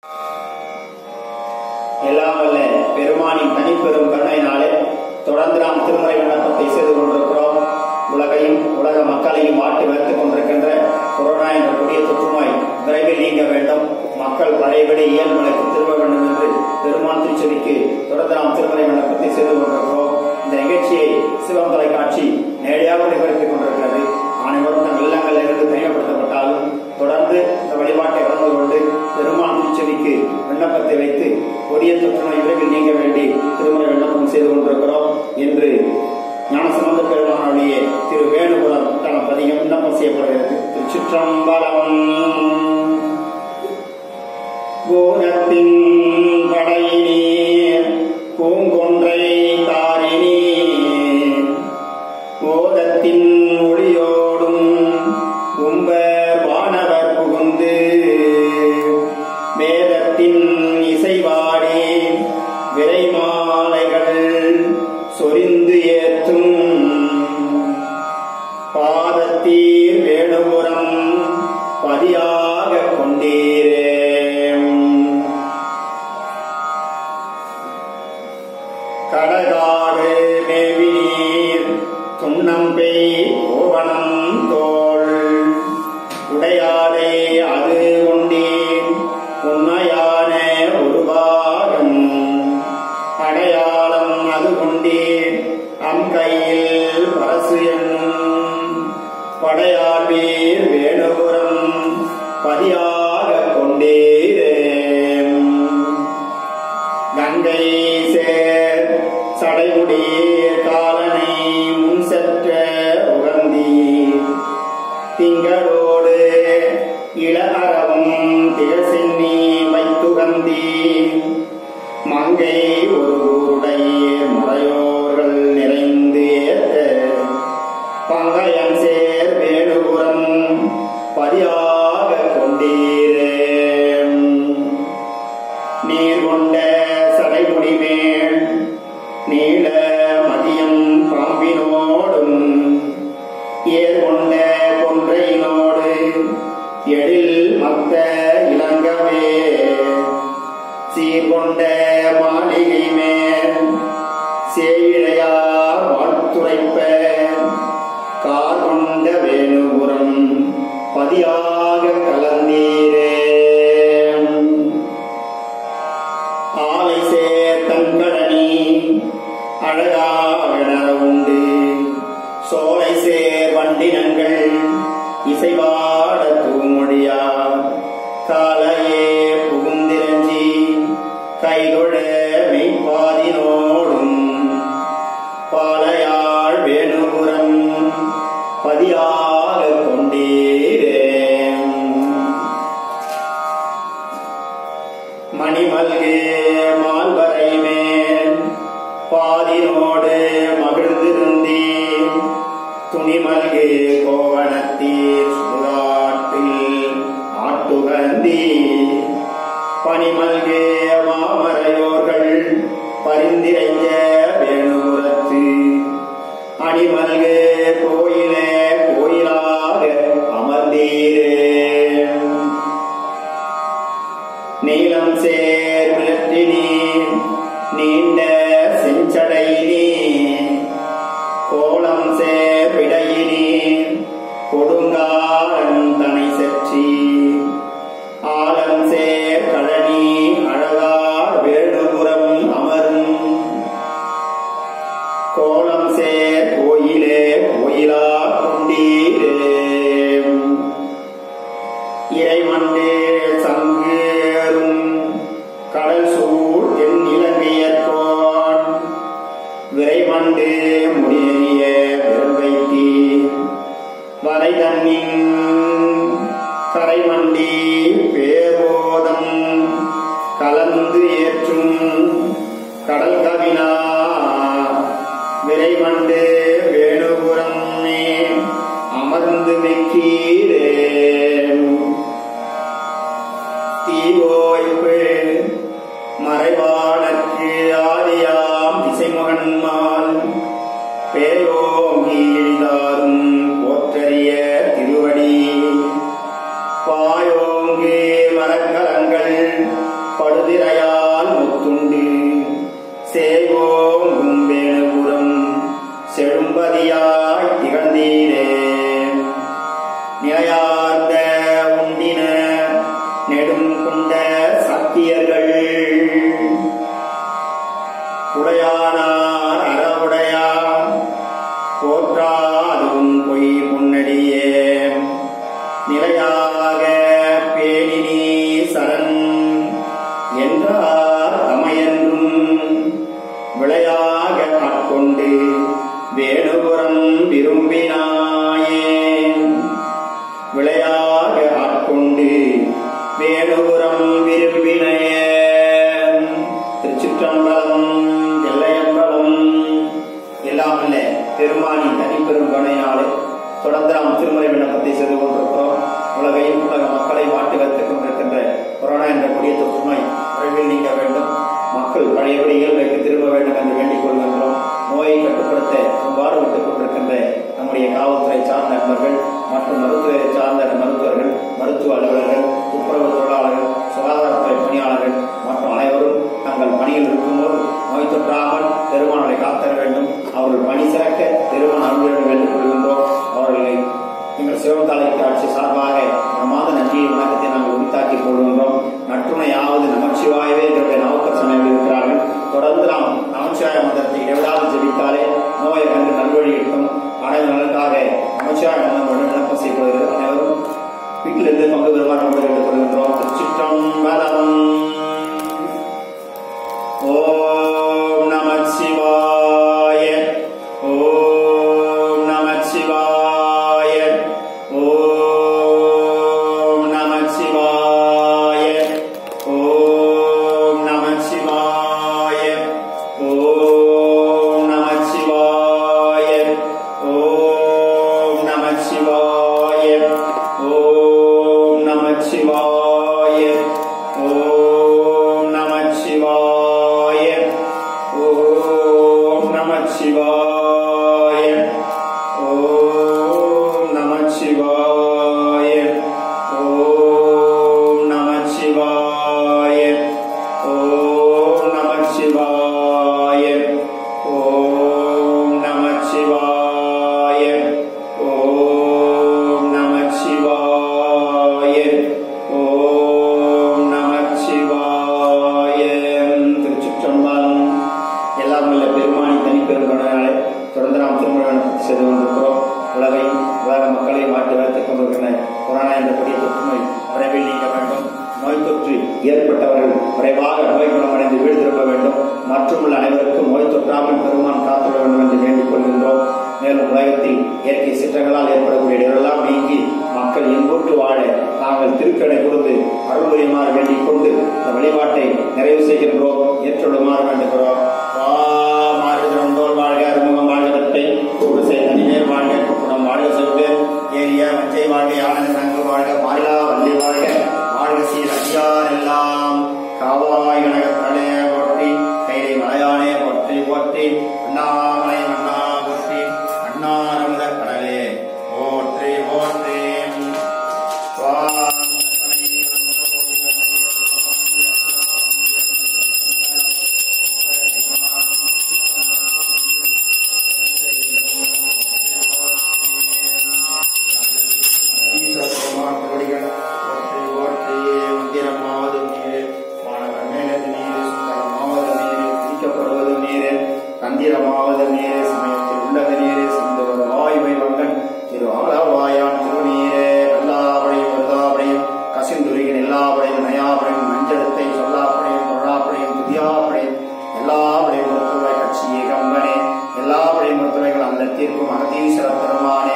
எல்லாம் வல்ல பெருமானின் தனிப்பெரும் கருணையினாலே தொடர்ந்து நாம் திருமறை விண்ணப்பத்தை செய்து கொண்டிருக்கிறோம் உலகையும் உலக மக்களையும் வாட்டி வைத்துக் கொண்டிருக்கின்ற கொரோனா என்ற கொடிய தொற்றுநோய் விரைவில் நீங்க வேண்டும் மக்கள் பழையபடி இயல்பு நிலைக்கு திரும்ப வேண்டும் என்று பெருமான் திருச்செவிக்கு தொடர்ந்து நாம் திருமறை விண்ணப்பத்தை செய்து கொண்டிருக்கிறோம் இந்த நிகழ்ச்சியை சிவம் தொலைக்காட்சி நேரடியாக நிகழ்த்திக் கொண்டிருக்கிறது அனைவரும் தன் இல்லங்களில் இருந்து தனிமைப்படுத்தப்பட்டாலும் தொடர்ந்து இந்த வழிபாட்டை கலந்து கொண்டு பெருமான் திருச்செவிக்கு விண்ணப்பத்தை வைத்து கொடிய தொற்றுநோய் விரைவில் நீங்க வேண்டி திருமண விண்ணப்பம் செய்து கொண்டிருக்கிறோம் என்று ஞானசம்பந்த பெருமானுடைய திரு வேணுகுலம் தளம் பதிகம் விண்ணப்பம் செய்யப்படுகிறது திருச்சிற்றம்பலம் கோணத்தின் படையினீர் பூங்கொன்றை தாரினீர் ஓதத்தின் ஒளியோடும் உம்பர் வானவர் புகுந்து வேதத்தின் இசைவாடி விரைமாலைகள் சொரிந்து ஏற்றும் பாதத்தீர் வேணுபுரம் பதியாக கொண்டீரே கடகாடு மேவினீர் துண்ணம்பை கோவணம் தோள் உடையாதே அது கொண்டீர் உண்மையான ஒரு பாகம் அடையாளம் அது கொண்டீர் அம் கையில் பரசு என்னும் படையாழ்வீர் வேணுபுரம் பதியாக கொண்டீரே கங்கை சேர் சடைமுடி காலனை முன் செற்ற உகந்தி திங்களோடு இளநரம் திகசின்னி வைத்துகந்தி மங்கை ஒரு ஊருடைய முறையோர்கள் நிறைந்து ஏத்த பங்கயம் சேர் வேணுபுரம் பதியாக கொண்டீரே நீர் கொண்ட சடைமுடி மேல் நீல மதியம் பாம்பினோடும் ஏர் கொண்ட கொன்றையினோடு எழில் மத்த இளங்கவே சீர்கொண்ட மாளிகை மேல் சேயிழையார் வாழ்த்துரைப்ப கார் கொண்ட வேணுபுரம் பதியாக கலந்தீரே ஆலை சேர் தங்கடனி அழகா விணர உண்டு சோலை சேர் வண்டினங்கள் இசைவாட தூமொழியா காலையே புகுந்திரஞ்சி கைதொழ மெய்ப்பாதினோடும் பாலையாள் வேணுபுரம் பதியாக கொண்டீரே மணிமல்கே மால்வரை மேல் பாதினோடு மகிழ்ந்திருந்தேன் துணிமல்கே கோவணத்தீர் சுடாட்டில் ஆட்டுகந்தி பனிமல்கே மாமரையோர்கள் பரிந்திரைஞ்ச வேணுபுரத்து அணிமல்கே கோயிலே கோயிலாக அமர்ந்தீரே நீலம் சேர் விளற்றினி நீண்ட செஞ்சடையினி கோலம் சேர் விடையினி கொடுங்காலன் தனை செற்றி ஆலம் சேர் கழனி அழகார் வேணுபுரம் அமரும் கோலம் சேர் கோயிலே கோயிலா கொண்டீரே இறைமண்டே சங்கேறும் கடல் சூழ் என் இலங்கையற்கோன் விரைமண்டே முடிய விரல் வைத்தீ வரை தன்னின் கரைமண்டி பேரோதம் கலந்து ஏற்றும் கடல் கவினா விரைமண்டு வேணுபுரம் அமர்ந்து மெக்கீரே தீவோய்ப்பு மறைவாளர்க்கு ஆதியாம் திசைமகன்மால் பேயோங்கி எளிதாரும் போற்றறிய திருவடி பாயோங்கே மரக்கலங்கள் அயன் கொண்ட சத்தியர்கள் உடையானார் அறவுடையார் போற்றாதும் பொய் பொன்னடியே நிலையாக பேணினி சரண் என்றார் தமையன்றும் விளையாக ஆட்கொண்டு வேணுபுரம் விரும்பினாயே விளையாக ஆட்கொண்டு வேணுபுரம் விரும்பினைய திருச்சிற்றம்பலம் எல்லையம்பலம் எல்லாம் அல்ல பெருமானின் தனிப்பெரும் கணையாலே தொடர்ந்து நாம் திருமலை விண்ணப்பத்தை செய்து கொண்டிருக்கிறோம் உலகையும் உலக மக்களை மாட்டு வைத்துக் கொண்டிருக்கின்ற கொரோனா என்ற கொடிய தொற்று நோய் விரைவில் நீங்க வேண்டும் மக்கள் பழையபடி இயல்பைக்கு திரும்ப வேண்டும் என்று வேண்டிக் கொள்கின்றோம் நோயை கட்டுப்படுத்த அவ்வாறு விட்டுக் கொண்டிருக்கின்ற நம்முடைய காவல்துறை சார்ந்த நண்பர்கள் மற்றும் மருத்துவரை சார்ந்த மருத்துவர்கள் மருத்துவ அலுவலர்கள் துப்புரவு தொழிலாளர்கள் சுகாதாரத்துறை பணியாளர்கள் மற்றும் அனைவரும் தங்கள் பணியில் இருக்கும்போது நோய் தொற்றாமல் பெருமானரை காத்தர வேண்டும் அவர்கள் பணி சிறக்க பெருமான் அருளிடம் வேண்டிக் கொள்கின்றோம் அவர்களை எங்கள் சிவந்தாலை காட்சி சார்பாக பிரமாத நன்றியை வணக்கத்தை நாங்கள் உரித்தாக்கிக் கொள்கின்றோம் நற்றுணையாவது நமச்சிவாயவே எங்களுடைய நவக்கசனைகள் இருக்கிறார்கள் தொடர்ந்து நாம் நமச்சிவாய மந்திரத்தை இடைவிடாது ஜெபித்தாலே நோயை கண்டு நல்வழியிட்டும் அனைவரும் நலனுக்காக நமச்சிவாய மந்திரம் விண்ணப்பம் செய்யப்படுகிறது அனைவரும் வீட்டிலிருந்து பங்கு பெறுமாறு கேட்டுக் கொள்கின்றோம் திருச்சிற்றம்பலம் ஓம் நமச்சிவாய ஓம் நமச்சிவாய ஓம் நமச்சிவாய ஓம் நமச்சிவாய ஓம் நமச்சிவாய ஓம் நமச்சிவாய ஓம் நமச்சிவாய ஓம் நமச்சிவாய ஓம் நமச்சிவாய ஓம் நமச்சிவாய ஓம் நமச்சிவாய ஓம் நமச்சிவாய ஓம் நமச்சிவாய ஓம் நமச்சிவாய ஓம் நமச்சிவாய திருச்சிற்றம்பலம் எல்லாம் வல்ல பெருமானி தனிப்பெரும் கருணையாலே தொடர்ந்து நாம் திருமணம் செய்து கொண்டிருக்கிறோம் உலகை உலக மக்களை மாற்றி வளர்த்துக் கொண்டிருக்கிற கொரோனா என்ற கொடிய தொற்று நோய் விரைவில் நீங்க வேண்டும் நோய் தொற்று ஏற்பட்டவர்கள் விரைவாக நோய் குணமடைந்து வீடு திரும்ப வேண்டும் மற்றும் உள்ள அனைவருக்கும் நோய் தொற்றாமல் பெருமான் காத்துள்ள வேண்டும் என்று வேண்டிக் கொள்கின்றோம் மேலும் உலகத்தில் இயற்கை சீற்றங்களால் ஏற்படக்கூடிய இடரெல்லாம் நீங்கி மக்கள் இன்புற்று வாழ நாங்கள் திருக்கடை கொடுத்து அருள் புரியுமாறு வேண்டிக் கொண்டு இந்த வழிபாட்டை நிறைவு செய்கின்றோம் ஏற்றுள்ளுமாறு வேண்டுகிறோம் வா மாறுகிறோம் வாழ்க அறுமுகம் வாழ்க தட்டை குடிசை தனிமேல் வாழ்க குடம் வாழ்க செவ்வேர் ஏரிய மச்சை வாழ்க யானை நன்கு வாழ்க மாயிலா வள்ளி வாழ்க வாழ்க சீர் அடியார் எல்லாம் காவாய் கனகத்தனே போற்றி கைலை மலையானே போற்றி போற்றி அண்ணாமலை மன்னா போற்றி அண்ணாரமுத கடலே போற்றி போற்றி வா தந்திரமாவது நீரே சமயத்தில் உள்ளது நீரே சிந்தவர் வாய்மை வங்கன் திரு ஆலவாயான் திருநீரே எல்லாவரையும் வருதாவரையும் கசிந்துருகின் எல்லாவரையும் நயாவரையும் மஞ்சளத்தை சொல்லாப்படையும் தொழாப்படையும் புதியாப்படையும் எல்லாவரையும் மருத்துவ கட்சியே கம்பனே எல்லாவரையும் மருத்துவர்கள் அந்த தீர்க்கும் அகதீஸ்வர பெருமானே